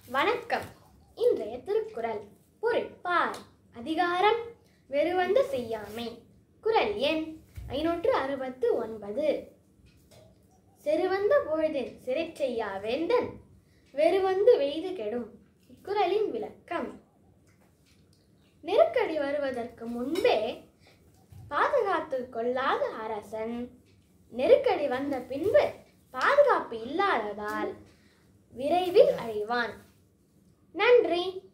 வணக்கம் இன்றைய திருக்குறள் பொருட்பார் அதிகாரம் வெறுவந்த செய்யாமை குறள் எண் ஐநூற்று அறுபத்து ஒன்பது செருவந்த பொழுதின் சிறை செய்யா வேந்தன் வெறுவந்து வெய்து கெடும் இக்குறளின் விளக்கம் நெருக்கடி வருவதற்கு முன்பே பாதுகாத்துக் கொள்ளாத அரசன் நெருக்கடி வந்த பின்பு பாதுகாப்பு இல்லாததால் விரைவில் அழிவான் நன்றி